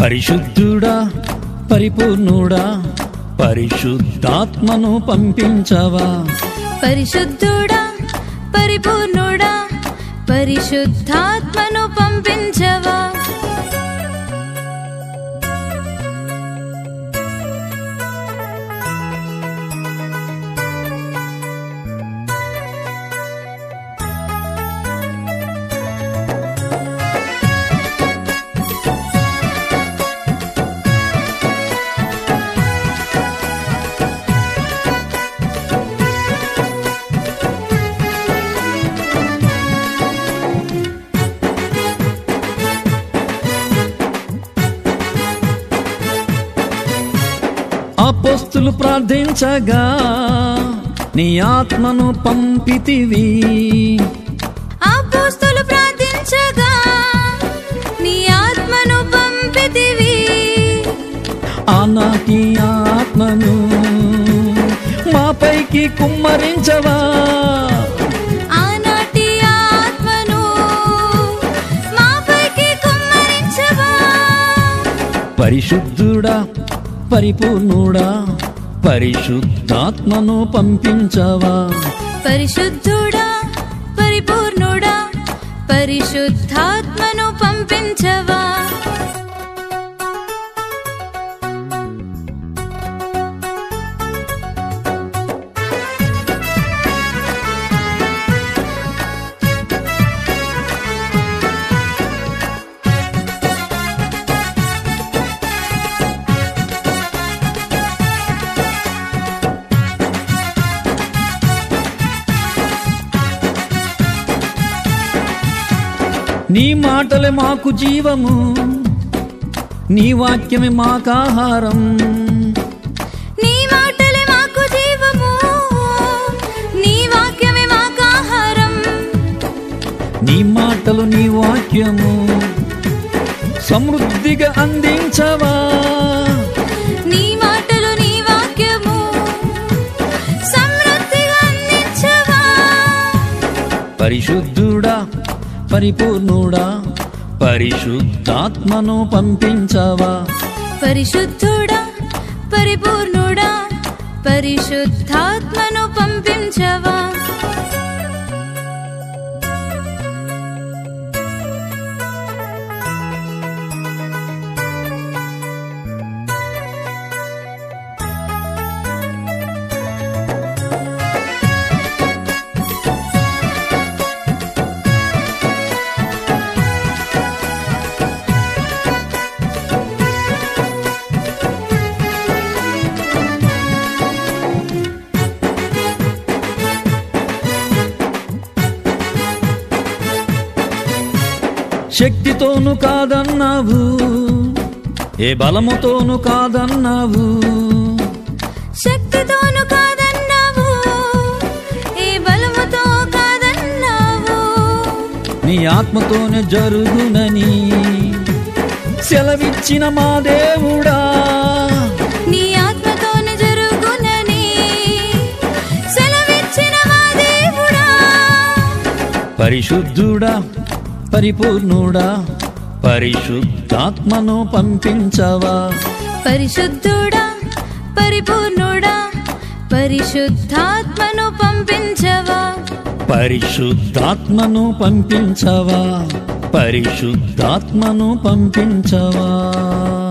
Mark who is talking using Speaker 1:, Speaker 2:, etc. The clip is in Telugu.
Speaker 1: పరిశుద్ధుడా పరిపూర్ణుడా పరిశుద్ధాత్మను పంపించవా
Speaker 2: పరిశుద్ధుడా పరిపూర్ణుడా పరిశుద్ధాత్మను పంపించవా
Speaker 1: అపోస్తులు ప్రార్థించగా నీ ఆత్మను పంపితివి
Speaker 2: అపోస్తులు ప్రార్థించగా నీ ఆత్మను పంపితివి
Speaker 1: ఆనాటి ఆత్మను మాపైకి కుమ్మరించవా
Speaker 2: ఆనాటి ఆత్మను మాపైకి కుమ్మరించవా
Speaker 1: పరిశుద్ధుడా పరిపూర్ణుడా పరిశుద్ధాత్మను పంపించవా
Speaker 2: పరిశుద్ధుడా పరిపూర్ణుడా పరిశుద్ధాత్మను పంపించవా
Speaker 1: నీ మాటలే మాకు జీవము నీ వాక్యమే మాకాహారం
Speaker 2: నీ మాటలే మాకు జీవము నీ వాక్యమే మాకు ఆహారం
Speaker 1: నీ మాటలు నీ వాక్యము సమృద్ధిగా అందించవా
Speaker 2: నీ మాటలు నీ వాక్యము సమృద్ధిగా అందించవా
Speaker 1: పరిశుద్ధుడా పరిపూర్ణుడా పరిశుద్ధాత్మను పంపించవా
Speaker 2: పరిశుద్ధుడా పరిపూర్ణుడా పరిశుద్ధాత్మను పంపించవా
Speaker 1: శక్తితోను కాదన్నావు ఏ బలముతోను కాదన్నావు
Speaker 2: శక్తితోను కాదన్నావు ఏ బలముతో కాదన్నావు
Speaker 1: నీ ఆత్మతోనే జరుగునని సెలవిచ్చిన మా దేవుడా
Speaker 2: నీ ఆత్మతోను జరుగునని సెలవిచ్చిన మా దేవుడా
Speaker 1: పరిశుద్ధుడా పరిపూర్ణుడా పరిశుద్ధాత్మను పంపించవా
Speaker 2: పరిశుద్ధుడా పరిపూర్ణుడా పరిశుద్ధాత్మను పంపించవా
Speaker 1: పరిశుద్ధాత్మను పంపించవా పరిశుద్ధాత్మను పంపించవా